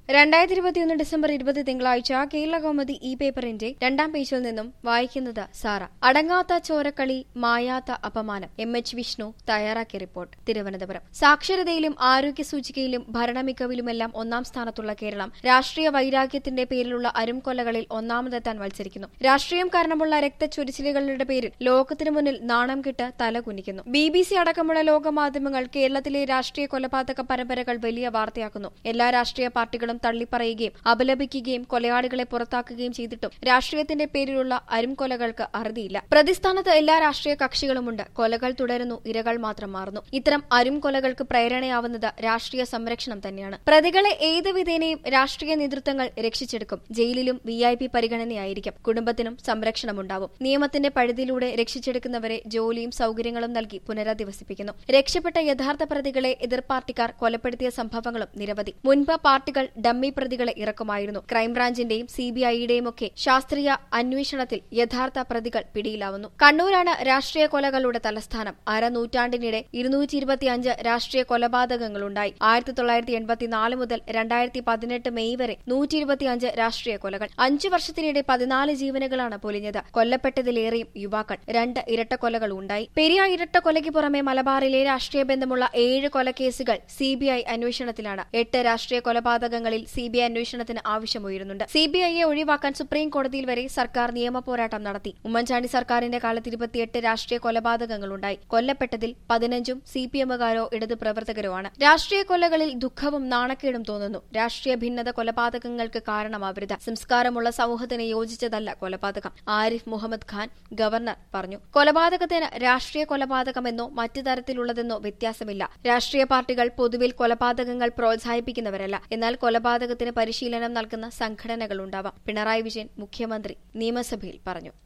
രണ്ടായിരത്തി ഇരുപത്തിയൊന്ന് ഡിസംബർ ഇരുപത് തിങ്കളാഴ്ച കേരള കൗമുദി ഇ പേപ്പറിന്റെ രണ്ടാം പേജിൽ നിന്നും വായിക്കുന്നത് സാറ അടങ്ങാത്ത ചോരക്കളി മായാത്ത അപമാനം എം എച്ച് വിഷ്ണു തയ്യാറാക്കിയ റിപ്പോർട്ട് തിരുവനന്തപുരം സാക്ഷരതയിലും ആരോഗ്യ സൂചികയിലും ഭരണമികവിലുമെല്ലാം ഒന്നാം സ്ഥാനത്തുള്ള കേരളം രാഷ്ട്രീയ വൈരാഗ്യത്തിന്റെ പേരിലുള്ള അരുംകൊലകളിൽ ഒന്നാമതെത്താൻ മത്സരിക്കുന്നു രാഷ്ട്രീയം കാരണമുള്ള രക്തച്ചൊരിച്ചിലുകളുടെ പേരിൽ ലോകത്തിനു മുന്നിൽ നാണം കെട്ട് തലകുനിക്കുന്നു ബി ബി സി അടക്കമുള്ള ലോകമാധ്യമങ്ങൾ കേരളത്തിലെ രാഷ്ട്രീയ കൊലപാതക പരമ്പരകൾ വലിയ വാർത്തയാക്കുന്നു എല്ലാ രാഷ്ട്രീയ പാർട്ടികളും തള്ളിപ്പറയുകയും അപലപിക്കുകയും കൊലയാളികളെ പുറത്താക്കുകയും ചെയ്തിട്ടും രാഷ്ട്രീയത്തിന്റെ പേരിലുള്ള അരുംകൊലകൾക്ക് അറുതിയില്ല പ്രതിസ്ഥാനത്ത് എല്ലാ രാഷ്ട്രീയ കക്ഷികളുമുണ്ട് കൊലകൾ തുടരുന്നു ഇരകൾ മാത്രം മാറുന്നു ഇത്തരം അരുംകൊലകൾക്ക് പ്രേരണയാവുന്നത് രാഷ്ട്രീയ സംരക്ഷണം തന്നെയാണ് പ്രതികളെ ഏത് വിധേനയും രാഷ്ട്രീയ നേതൃത്വങ്ങൾ രക്ഷിച്ചെടുക്കും ജയിലിലും വി ഐ പി പരിഗണനയായിരിക്കും കുടുംബത്തിനും സംരക്ഷണമുണ്ടാവും നിയമത്തിന്റെ പഴുതിയിലൂടെ രക്ഷിച്ചെടുക്കുന്നവരെ ജോലിയും സൌകര്യങ്ങളും നൽകി പുനരധിവസിപ്പിക്കുന്നു രക്ഷപ്പെട്ട യഥാർത്ഥ പ്രതികളെ എതിർ പാർട്ടിക്കാർ കൊലപ്പെടുത്തിയ സംഭവങ്ങളും നിരവധി മുൻപ് പാർട്ടികൾ ഡമ്മി പ്രതികളെ ഇറക്കുമായിരുന്നു ക്രൈംബ്രാഞ്ചിന്റെയും സി ബി ഐയുടെയും ഒക്കെ ശാസ്ത്രീയ അന്വേഷണത്തിൽ യഥാർത്ഥ പ്രതികൾ പിടിയിലാവുന്നു കണ്ണൂരാണ് രാഷ്ട്രീയ കൊലകളുടെ തലസ്ഥാനം അരനൂറ്റാണ്ടിനിടെ ഇരുന്നൂറ്റി ഇരുപത്തിയഞ്ച് രാഷ്ട്രീയ കൊലപാതകങ്ങളുണ്ടായി ആയിരത്തി തൊള്ളായിരത്തി എൺപത്തിനാല് മുതൽ രണ്ടായിരത്തി പതിനെട്ട് മെയ് വരെ നൂറ്റി ഇരുപത്തിയഞ്ച് രാഷ്ട്രീയ കൊലകൾ അഞ്ചു വർഷത്തിനിടെ പതിനാല് ജീവനുകളാണ് പൊലിഞ്ഞത് കൊല്ലപ്പെട്ടതിലേറെയും യുവാക്കൾ രണ്ട് ഇരട്ടക്കൊലകൾ ഉണ്ടായി പെരിയ ഇരട്ടക്കൊലയ്ക്ക് പുറമെ മലബാറിലെ രാഷ്ട്രീയ ബന്ധമുള്ള ഏഴ് കൊലക്കേസുകൾ സി ബി ഐ അന്വേഷണത്തിലാണ് എട്ട് രാഷ്ട്രീയ കൊലപാതകങ്ങളിൽ സി ബി ഐ അന്വേഷണത്തിന് ആവശ്യമുയരുന്നുണ്ട് സി ബി ഐയെ ഒഴിവാക്കാൻ സുപ്രീം കോടതിയിൽ വരെ സർക്കാർ നിയമ പോരാട്ടം നടത്തി ഉമ്മൻചാണ്ടി സർക്കാരിന്റെ കാലത്ത് ഇരുപത്തിയെട്ട് രാഷ്ട്രീയ കൊലപാതകങ്ങളുണ്ടായി കൊല്ലപ്പെട്ടതിൽ പതിനഞ്ചും സി പി എമ്മുകാരോ ഇടത് പ്രവർത്തകരോ ആണ് രാഷ്ട്രീയ കൊലകളിൽ ദുഃഖവും നാണക്കേടും തോന്നുന്നു രാഷ്ട്രീയ ഭിന്നത കൊലപാതകങ്ങൾക്ക് കാരണമാവരുത് സംസ്കാരമുള്ള സമൂഹത്തിന് യോജിച്ചതല്ല കൊലപാതകം ആരിഫ് മുഹമ്മദ് ഖാൻ ഗവർണർ പറഞ്ഞു കൊലപാതകത്തിന് രാഷ്ട്രീയ കൊലപാതകമെന്നോ മറ്റു തരത്തിലുള്ളതെന്നോ വ്യത്യാസമില്ല രാഷ്ട്രീയ പാർട്ടികൾ പൊതുവിൽ കൊലപാതകങ്ങൾ പ്രോത്സാഹിപ്പിക്കുന്നവരല്ല എന്നാൽ കൊലപാതകത്തിന് പരിശീലനം നൽകുന്ന സംഘടനകളുണ്ടാവാം പിണറായി വിജയൻ മുഖ്യമന്ത്രി നിയമസഭയിൽ പറഞ്ഞു